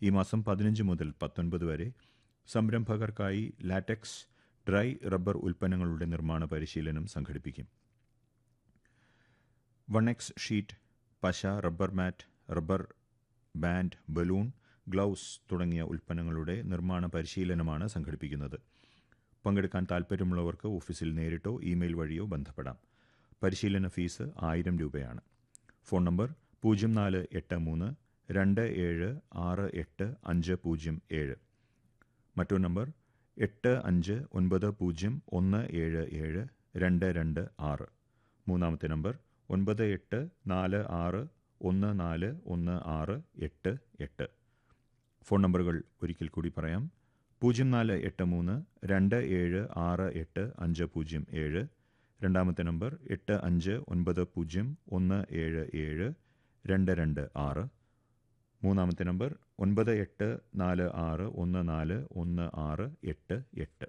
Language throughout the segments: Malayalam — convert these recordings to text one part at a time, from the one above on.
ഈ മാസം പതിനഞ്ച് മുതൽ പത്തൊൻപത് വരെ സംരംഭകർക്കായി ലാറ്റക്സ് ഡ്രൈ റബ്ബർ ഉൽപ്പന്നങ്ങളുടെ നിർമ്മാണ പരിശീലനം സംഘടിപ്പിക്കും വൺ എക്സ് ഷീറ്റ് പശ rubber mat rubber band balloon gloves തുടങ്ങിയ ഉൽപ്പന്നങ്ങളുടെ നിർമ്മാണ പരിശീലനമാണ് സംഘടിപ്പിക്കുന്നത് പങ്കെടുക്കാൻ താൽപ്പര്യമുള്ളവർക്ക് ഓഫീസിൽ നേരിട്ടോ ഇമെയിൽ വഴിയോ ബന്ധപ്പെടാം പരിശീലന ഫീസ് ആയിരം രൂപയാണ് ഫോൺ നമ്പർ പൂജ്യം നാല് എട്ട് മൂന്ന് രണ്ട് ഏഴ് ആറ് എട്ട് അഞ്ച് പൂജ്യം ഏഴ് മറ്റൊരു നമ്പർ എട്ട് അഞ്ച് ഒൻപത് പൂജ്യം ഒന്ന് ഏഴ് ഏഴ് രണ്ട് രണ്ട് ആറ് മൂന്നാമത്തെ നമ്പർ ഒൻപത് എട്ട് നാല് ആറ് ഒന്ന് നാല് ഒന്ന് ആറ് എട്ട് എട്ട് ഫോൺ നമ്പറുകൾ ഒരിക്കൽ കൂടി പറയാം പൂജ്യം നാല് എട്ട് മൂന്ന് രണ്ട് ഏഴ് ആറ് എട്ട് അഞ്ച് പൂജ്യം ഏഴ് രണ്ടാമത്തെ നമ്പർ എട്ട് അഞ്ച് ഒൻപത് പൂജ്യം ഒന്ന് ഏഴ് ഏഴ് രണ്ട് രണ്ട് ആറ് മൂന്നാമത്തെ നമ്പർ ഒൻപത് എട്ട് നാല് ആറ് ഒന്ന് നാല് ഒന്ന് ആറ് എട്ട് എട്ട്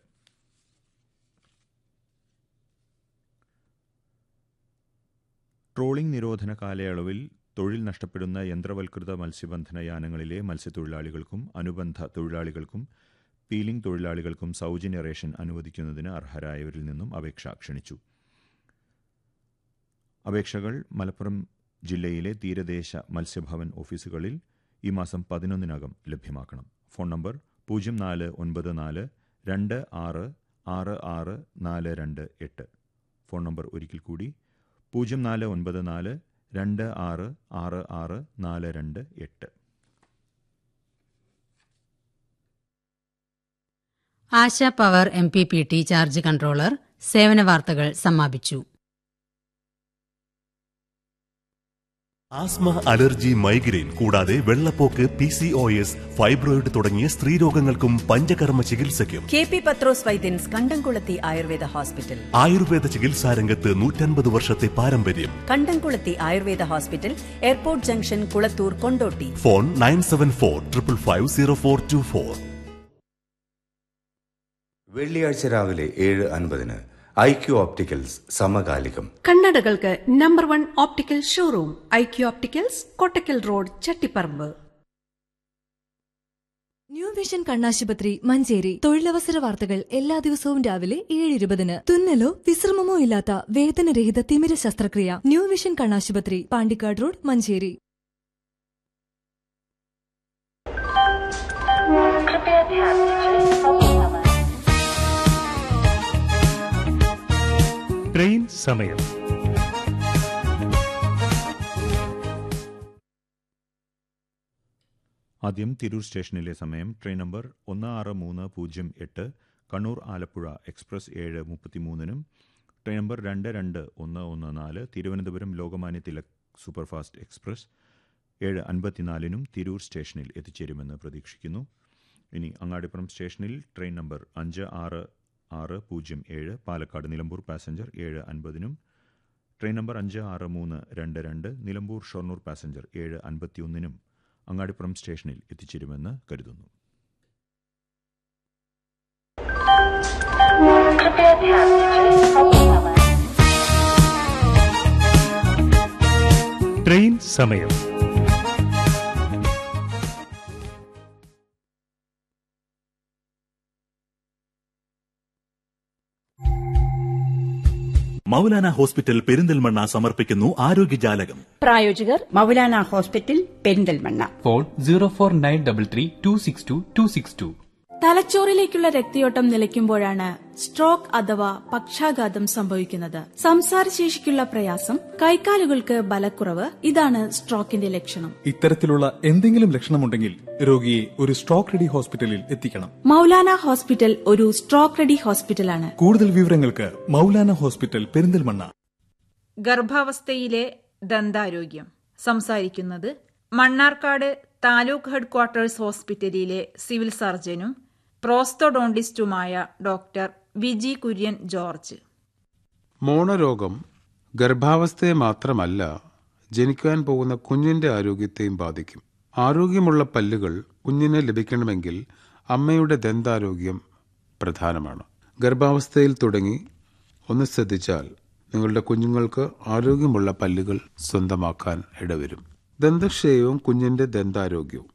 ട്രോളിംഗ് നിരോധന കാലയളവിൽ തൊഴിൽ നഷ്ടപ്പെടുന്ന യന്ത്രവൽകൃത മത്സ്യബന്ധന യാനങ്ങളിലെ മത്സ്യത്തൊഴിലാളികൾക്കും അനുബന്ധ തൊഴിലാളികൾക്കും പീലിംഗ് തൊഴിലാളികൾക്കും സൗജന്യ റേഷൻ അനുവദിക്കുന്നതിന് അർഹരായവരിൽ നിന്നും അപേക്ഷ ക്ഷണിച്ചു അപേക്ഷകൾ മലപ്പുറം ജില്ലയിലെ തീരദേശ മത്സ്യഭവൻ ഓഫീസുകളിൽ ഈ മാസം പതിനൊന്നിനകം ലഭ്യമാക്കണം ഫോൺ നമ്പർ പൂജ്യം നാല് ഒൻപത് നാല് രണ്ട് ആറ് ആറ് ആറ് നാല് രണ്ട് എട്ട് ഫോൺ നമ്പർ ഒരിക്കൽ കൂടി പൂജ്യം നാല് ഒൻപത് നാല് രണ്ട് ആറ് ആറ് ആറ് നാല് രണ്ട് എട്ട് Asha power M P P T charge controller സേവന വാർത്തകൾ സമാപിച്ചു ആസ്മ അലർജി മൈഗ്രെയിൻ കൂടാതെ വെള്ളപ്പോക്ക് P C O S fibroid തുടങ്ങിയ സ്ത്രീരോഗങ്ങൾക്കും പഞ്ചകർമ്മ ചികിത്സയ്ക്കും കെ പി പത്രോസ് വൈദ്യൻസ് കണ്ടംകുളത്തി ആയുർവേദ ഹോസ്പിറ്റൽ ആയുർവേദ ചികിത്സാരംഗത്ത് നൂറ്റൻപത് വർഷത്തെ പാരമ്പര്യം Kandamkulathi Ayurveda hospital airport junction Kulathur Kondotty phone nine seven four triple five zero four two four വെള്ളിയാഴ്ച രാവിലെ ഏഴ് അൻപതിന് ഐ ക്യു ഓപ്റ്റിക്കൽസ് സമകാലികം കണ്ണടകൾക്ക് number one optical showroom I Q opticals Kottakkal road Chattiparamba new vision കണ്ണാശുപത്രി മഞ്ചേരി തൊഴിലവസര വാർത്തകൾ എല്ലാ ദിവസവും രാവിലെ ഏഴ് ഇരുപതിന് തുന്നലോ വിശ്രമമോ ഇല്ലാത്ത വേദനരഹിത തിമിര ശസ്ത്രക്രിയ ന്യൂ വിഷൻ കണ്ണാശുപത്രി പാണ്ടിക്കാട് റോഡ് മഞ്ചേരി ട്രെയിൻ സമയം ആദ്യം തിരൂർ സ്റ്റേഷനിലെ സമയം ട്രെയിൻ നമ്പർ ഒന്ന് ആറ് മൂന്ന് പൂജ്യം എട്ട് കണ്ണൂർ ആലപ്പുഴ എക്സ്പ്രസ് ഏഴ് മുപ്പത്തിമൂന്നിനും ട്രെയിൻ നമ്പർ രണ്ട് രണ്ട് ഒന്ന് ഒന്ന് നാല് തിരുവനന്തപുരം ലോകമാന്യ തിലക് സൂപ്പർഫാസ്റ്റ് എക്സ്പ്രസ് ഏഴ് അൻപത്തിനാലിനും തിരൂർ സ്റ്റേഷനിൽ എത്തിച്ചേരുമെന്ന് പ്രതീക്ഷിക്കുന്നു ഇനി അങ്ങാടിപ്പുറം സ്റ്റേഷനിൽ ട്രെയിൻ നമ്പർ അഞ്ച് ആറ് ആറ് പൂജ്യം ഏഴ് പാലക്കാട് നിലമ്പൂർ പാസഞ്ചർ ഏഴ് അൻപതിനും ട്രെയിൻ നമ്പർ അഞ്ച് ആറ് മൂന്ന് രണ്ട് രണ്ട് നിലമ്പൂർ ഷൊർണൂർ പാസഞ്ചർ ഏഴ് അൻപത്തിയൊന്നിനും അങ്ങാടിപ്പുറം സ്റ്റേഷനിൽ എത്തിച്ചേരുമെന്ന് കരുതുന്നു ട്രെയിൻ സമയം മൗലാന ഹോസ്പിറ്റൽ പെരിന്തൽമണ്ണ സമർപ്പിക്കുന്നു ആരോഗ്യജാലകം പ്രായോജകർ Maulana hospital Perinthalmanna phone zero four nine double three two six two two six two തലച്ചോറിലേക്കുള്ള രക്തയോട്ടം നിലയ്ക്കുമ്പോഴാണ് സ്ട്രോക്ക് അഥവാ പക്ഷാഘാതം സംഭവിക്കുന്നത് സംസാരശേഷിക്കുള്ള പ്രയാസം കൈക്കാലുകൾക്ക് ബലക്കുറവ് ഇതാണ് സ്ട്രോക്കിന്റെ ലക്ഷണം ഇത്തരത്തിലുള്ള എന്തെങ്കിലും ലക്ഷണമുണ്ടെങ്കിൽ രോഗിയെ ഒരു സ്ട്രോക്ക് റെഡി ഹോസ്പിറ്റലിൽ എത്തിക്കണം മൗലാന ഹോസ്പിറ്റൽ ഒരു സ്ട്രോക്ക് റെഡി ഹോസ്പിറ്റലാണ് കൂടുതൽ വിവരങ്ങൾക്ക് മൗലാന ഹോസ്പിറ്റൽ പെരിന്തൽമണ്ണ ഗർഭാവസ്ഥയിലെ ദന്താരോഗ്യം സംസാരിക്കുന്നത് മണ്ണാർക്കാട് താലൂക്ക് ഹെഡ്ക്വാർട്ടേഴ്സ് ഹോസ്പിറ്റലിലെ സിവിൽ സർജനും പ്രോസ്തോഡോണ്ടിസ്റ്റുമായ ഡോക്ടർ വിജി കുര്യൻ ജോർജ് മോണരോഗം ഗർഭാവസ്ഥയെ മാത്രമല്ല ജനിക്കാൻ പോകുന്ന കുഞ്ഞിന്റെ ആരോഗ്യത്തെയും ബാധിക്കും ആരോഗ്യമുള്ള പല്ലുകൾ കുഞ്ഞിന് ലഭിക്കണമെങ്കിൽ അമ്മയുടെ ദന്താരോഗ്യം പ്രധാനമാണ് ഗർഭാവസ്ഥയിൽ തുടങ്ങി ഒന്ന് ശ്രദ്ധിച്ചാൽ നിങ്ങളുടെ കുഞ്ഞുങ്ങൾക്ക് ആരോഗ്യമുള്ള പല്ലുകൾ സ്വന്തമാക്കാൻ ഇടവരും ദന്തക്ഷയവും കുഞ്ഞിന്റെ ദന്താരോഗ്യവും